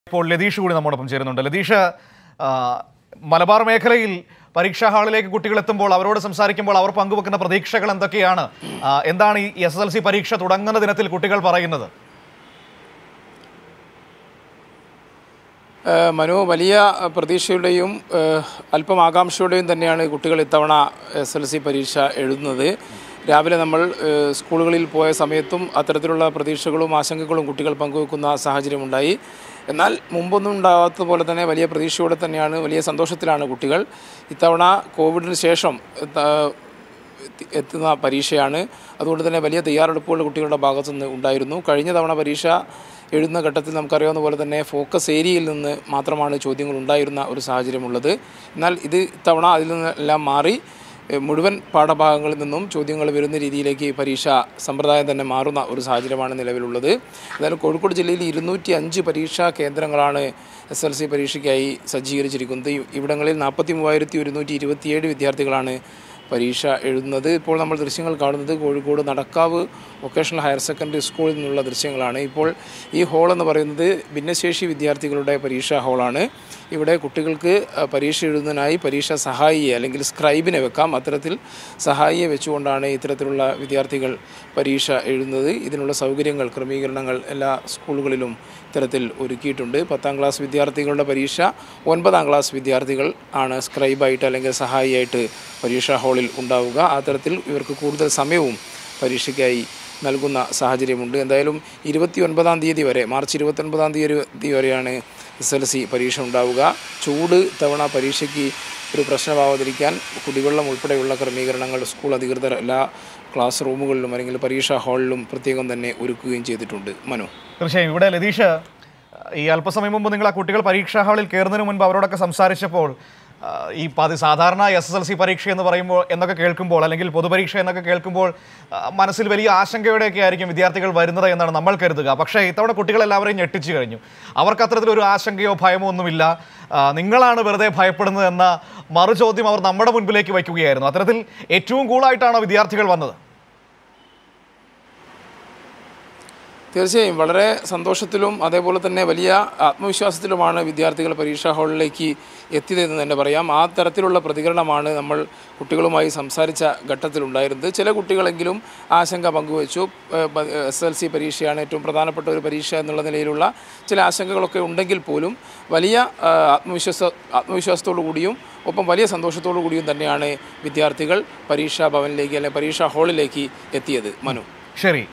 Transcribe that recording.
ഇപ്പോൾ ലതീഷ് കൂടി നമ്മോടൊപ്പം ചേരുന്നുണ്ട് ലതീഷ് ആ, മലബാർ മേഖലയിൽ പരീക്ഷാ ഹാളിലേക്ക് കുട്ടികൾ എത്തുമ്പോൾ അവരോട് സംസാരിക്കുമ്പോൾ അവർ പങ്കുവെക്കുന്ന പ്രതീക്ഷകൾ എന്തൊക്കെയാണ് ആ, എന്താണ് ഈ എസ് എസ് എൽ സി പരീക്ഷ തുടങ്ങുന്ന ദിനത്തിൽ കുട്ടികൾ പറയുന്നത് ഏഹ് മനു വലിയ പ്രതീക്ഷയുടെയും ഏഹ് അല്പം ആകാംക്ഷയുടെയും തന്നെയാണ് കുട്ടികൾ ഇത്തവണ എസ് എൽ സി പരീക്ഷ എഴുതുന്നത് രാവിലെ നമ്മൾ ഏഹ് സ്കൂളുകളിൽ പോയ സമയത്തും അത്തരത്തിലുള്ള പ്രതീക്ഷകളും ആശങ്കകളും കുട്ടികൾ പങ്കുവെക്കുന്ന സാഹചര്യമുണ്ടായി എന്നാൽ മുമ്പൊന്നും ഉണ്ടാകാത്ത പോലെ തന്നെ വലിയ പ്രതീക്ഷയോടെ തന്നെയാണ് വലിയ സന്തോഷത്തിലാണ് കുട്ടികൾ ഇത്തവണ കോവിഡിന് ശേഷം ത- എത്തി- എത്തുന്ന പരീക്ഷയാണ് അതുകൊണ്ട് തന്നെ വലിയ തയ്യാറെടുപ്പുകൾ കുട്ടികളുടെ ഭാഗത്തുനിന്ന് ഉണ്ടായിരുന്നു കഴിഞ്ഞ തവണ പരീക്ഷ എഴുതുന്ന ഘട്ടത്തിൽ നമുക്കറിയാവുന്ന പോലെ തന്നെ ഫോക്കസ് ഏരിയയിൽ നിന്ന് മാത്രമാണ് ചോദ്യങ്ങൾ ഉണ്ടായിരുന്ന ഒരു സാഹചര്യമുള്ളത് എന്നാൽ ഇത് ഇത്തവണ അതിൽ നിന്നെല്ലാം മാറി എഹ്, മുഴുവൻ പാഠഭാഗങ്ങളിൽ നിന്നും ചോദ്യങ്ങൾ വരുന്ന രീതിയിലേക്ക് പരീക്ഷ സമ്പ്രദായം തന്നെ മാറുന്ന ഒരു സാഹചര്യമാണ് നിലവിലുള്ളത് എന്തായാലും കോഴിക്കോട് ജില്ലയിൽ ഇരുന്നൂറ്റി അഞ്ച് പരീക്ഷാ കേന്ദ്രങ്ങളാണ് എസ് എൽ സി പരീക്ഷയ്ക്കായി സജ്ജീകരിച്ചിരിക്കുന്നത് ഇ- ഇവിടങ്ങളിൽ നാൽപ്പത്തി മൂവായിരത്തി ഒരുന്നൂറ്റി ഇരുപത്തിയേഴ് വിദ്യാർത്ഥികളാണ് പരീക്ഷ എഴുതുന്നത് ഇപ്പോൾ നമ്മൾ ദൃശ്യങ്ങൾ കാണുന്നത് Kozhikode Nadakkavu vocational higher secondary സ്കൂളിൽ നിന്നുള്ള ദൃശ്യങ്ങളാണ് ഇപ്പോൾ ഈ ഹോൾ എന്ന് പറയുന്നത് ഭിന്നശേഷി വിദ്യാർത്ഥികളുടെ പരീക്ഷാ ഹാളാണ് ഇവിടെ കുട്ടികൾക്ക് അഹ്, പരീക്ഷ എഴുതുന്നതിനായി പരീക്ഷ സഹായിയെ അല്ലെങ്കിൽ സ്ക്രൈബിനെ വെക്കാം അത്തരത്തിൽ സഹായിയെ വെച്ചുകൊണ്ടാണ് ഇത്തരത്തിലുള്ള വിദ്യാർത്ഥികൾ പരീക്ഷ എഴുതുന്നത് ഇതിനുള്ള സൗകര്യങ്ങൾ ക്രമീകരണങ്ങൾ എല്ലാ സ്കൂളുകളിലും ഇത്തരത്തിൽ ഒരുക്കിയിട്ടുണ്ട് പത്താം ക്ലാസ് വിദ്യാർത്ഥികളുടെ പരീക്ഷ ഒൻപതാം ക്ലാസ് വിദ്യാർത്ഥികൾ ആണ് സ്ക്രൈബായിട്ട് അല്ലെങ്കിൽ സഹായിയായിട്ട് പരീക്ഷാ ഹാളിൽ ഉണ്ടാവുക ആ തരത്തിൽ ഇവർക്ക് കൂടുതൽ സമയവും പരീക്ഷയ്ക്കായി നൽകുന്ന സാഹചര്യമുണ്ട് എന്തായാലും ഇരുപത്തി ഒൻപതാം തീയതി വരെ മാർച്ച് ഇരുപത്തൊൻപതാം തീയതി വരെയാണ് എസ് എൽ സി പരീക്ഷ ഉണ്ടാവുക ചൂട് തവണ പരീക്ഷയ്ക്ക് ഒരു പ്രശ്നമാവാതിരിക്കാൻ കുടിവെള്ളം ഉൾപ്പെടെയുള്ള ക്രമീകരണങ്ങൾ സ്കൂൾ അധികൃതർ എല്ലാ ക്ലാസ് റൂമുകളിലും അല്ലെങ്കിൽ പരീക്ഷാ ഹാളിലും പ്രത്യേകം തന്നെ ഒരുക്കുകയും ചെയ്തിട്ടുണ്ട് മനു തീർച്ചയായും ഇവിടെ ലതീഷ് ഈ അല്പസമയം മുമ്പ് നിങ്ങൾ ആ കുട്ടികൾ പരീക്ഷാ ഹാളിൽ കയറുന്നതിന് മുൻപ് അവരോടൊക്കെ സംസാരിച്ചപ്പോൾ ആ, ഈ പതി സാധാരണ എസ് എസ് എൽ സി പരീക്ഷ എന്ന് പറയുമ്പോൾ എന്നൊക്കെ കേൾക്കുമ്പോൾ അല്ലെങ്കിൽ പൊതുപരീക്ഷ എന്നൊക്കെ കേൾക്കുമ്പോൾ ആ, മനസ്സിൽ വലിയ ആശങ്കയോടെയൊക്കെ ആയിരിക്കും വിദ്യാർത്ഥികൾ വരുന്നത് എന്നാണ് നമ്മൾ കരുതുക പക്ഷേ ഇത്തവണ കുട്ടികൾ എല്ലാവരെയും ഞെട്ടിച്ചു കഴിഞ്ഞു അവർക്ക് അത്തരത്തിലൊരു ആശങ്കയോ ഭയമോ ഒന്നുമില്ല ആ, നിങ്ങളാണ് വെറുതെ ഭയപ്പെടുന്നത് എന്ന മറുചോദ്യം അവർ നമ്മുടെ മുൻപിലേക്ക് വയ്ക്കുകയായിരുന്നു അത്തരത്തിൽ ഏറ്റവും കൂളായിട്ടാണ് വിദ്യാർത്ഥികൾ വന്നത് തീർച്ചയായും വളരെ സന്തോഷത്തിലും അതേപോലെ തന്നെ വലിയ ആത്മവിശ്വാസത്തിലുമാണ് വിദ്യാർത്ഥികൾ പരീക്ഷാ ഹാളിലേക്ക് എത്തിയതെന്ന് തന്നെ പറയാം ആ തരത്തിലുള്ള പ്രതികരണമാണ് നമ്മൾ കുട്ടികളുമായി സംസാരിച്ച ഘട്ടത്തിലുണ്ടായിരുന്നത് ചില കുട്ടികളെങ്കിലും ആശങ്ക പങ്കുവച്ചു എസ് എൽ സി പരീക്ഷയാണ് ഏറ്റവും പ്രധാനപ്പെട്ട ഒരു പരീക്ഷ എന്നുള്ള നിലയിലുള്ള ചില ആശങ്കകളൊക്കെ ഉണ്ടെങ്കിൽ പോലും വലിയ ആ, ആത്മവിശ്വാസ ആത്മവിശ്വാസത്തോടു കൂടിയും ഒപ്പം വലിയ സന്തോഷത്തോടു കൂടിയും തന്നെയാണ് വിദ്യാർത്ഥികൾ പരീക്ഷാ ഭവനിലേക്ക് അല്ലെങ്കിൽ പരീക്ഷാ ഹാളിലേക്ക് എത്തിയത് മനു ശരി